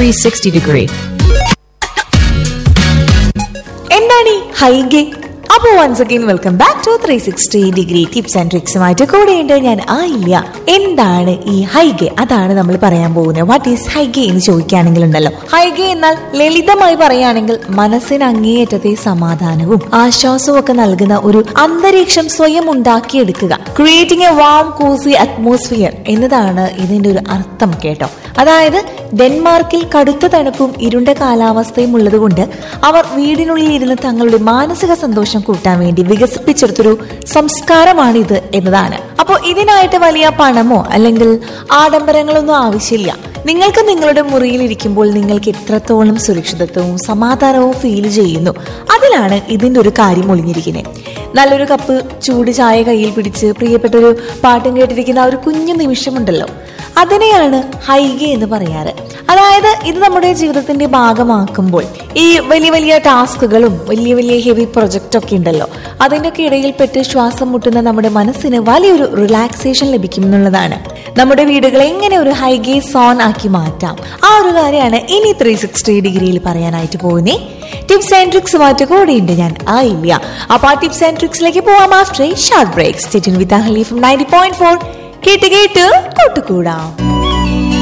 360 degree. എന്താണ് ഈ hygge അപ്പോൾ once again welcome back to three sixty degree tips and ട്രിക്സുമായിട്ട് കൂടെയുണ്ട് ഞാൻ ആ ഇല്ല എന്താണ് ഈ ഹൈഗേ അതാണ് നമ്മൾ പറയാൻ പോകുന്നത് വാട്ട് ഈസ് ഹൈഗേ എന്ന് ചോദിക്കുകയാണെങ്കിൽ ഉണ്ടല്ലോ ഹൈഗേ എന്നാൽ ലളിതമായി പറയുകയാണെങ്കിൽ മനസ്സിന് അങ്ങേയറ്റത്തെ സമാധാനവും ആശ്വാസവും ഒക്കെ നൽകുന്ന ഒരു അന്തരീക്ഷം സ്വയം ഉണ്ടാക്കിയെടുക്കുക creating a warm cozy atmosphere എന്നതാണ് ഇതിന്റെ ഒരു അർത്ഥം കേട്ടോ അതായത് ഡെൻമാർക്കിൽ കടുത്ത തണുപ്പും ഇരുണ്ട കാലാവസ്ഥയും ഉള്ളതുകൊണ്ട് അവർ വീടിനുള്ളിൽ ഇരുന്ന് തങ്ങളുടെ മാനസിക സന്തോഷം കൂട്ടാൻ വേണ്ടി വികസിപ്പിച്ചെടുത്തൊരു സംസ്കാരമാണിത് എന്നതാണ് അപ്പോൾ ഇതിനായിട്ട് വലിയ പണമോ അല്ലെങ്കിൽ ആഡംബരങ്ങളൊന്നും ആവശ്യമില്ല നിങ്ങൾക്ക് നിങ്ങളുടെ മുറിയിൽ ഇരിക്കുമ്പോൾ നിങ്ങൾക്ക് എത്രത്തോളം സുരക്ഷിതത്വവും സമാധാനവും ഫീൽ ചെയ്യുന്നു അതിലാണ് ഇതിന്റെ ഒരു കാര്യം ഒളിഞ്ഞിരിക്കുന്നത് നല്ലൊരു കപ്പ് ചൂട് ചായ കയ്യിൽ പിടിച്ച് പ്രിയപ്പെട്ട ഒരു പാട്ടും കേട്ടിരിക്കുന്ന ആ ഒരു കുഞ്ഞു നിമിഷമുണ്ടല്ലോ അതിനെയാണ് ഹൈഗ എന്ന് പറയാറ് അതായത് ഇത് നമ്മുടെ ജീവിതത്തിന്റെ ഭാഗമാക്കുമ്പോൾ ഈ വലിയ വലിയ ടാസ്കുകളും വലിയ വലിയ ഹെവി പ്രൊജക്റ്റ് ഒക്കെ ഉണ്ടല്ലോ അതിൻ്റെയൊക്കെ ഇടയിൽപ്പെട്ട് ശ്വാസം മുട്ടുന്ന നമ്മുടെ മനസ്സിന് വലിയൊരു റിലാക്സേഷൻ ലഭിക്കും എന്നുള്ളതാണ് നമ്മുടെ വീടുകളെ എങ്ങനെ ഒരു ഹൈഗേ സോൺ ആക്കി മാറ്റാം ആ ഒരു കാര്യമാണ് ഇനി ത്രീ സിക്സ്റ്റി ഡിഗ്രിയിൽ പറയാനായിട്ട് പോകുന്നേ ടിപ്സ് ആൻഡ് ട്രിക്സ് മാറ്റി കൂടെയുണ്ട് ഞാൻ ആ ഇല്ല അപ്പൊ ആ ടിപ്സ് ആൻഡ് ട്രിക്സിലേക്ക് പോവാം after short break stay tuned with ഹലീഫ് നയൻറ്റി പോയിന്റ് ഫോർ കേട്ട് കേട്ട് കൂട്ടുകൂടാം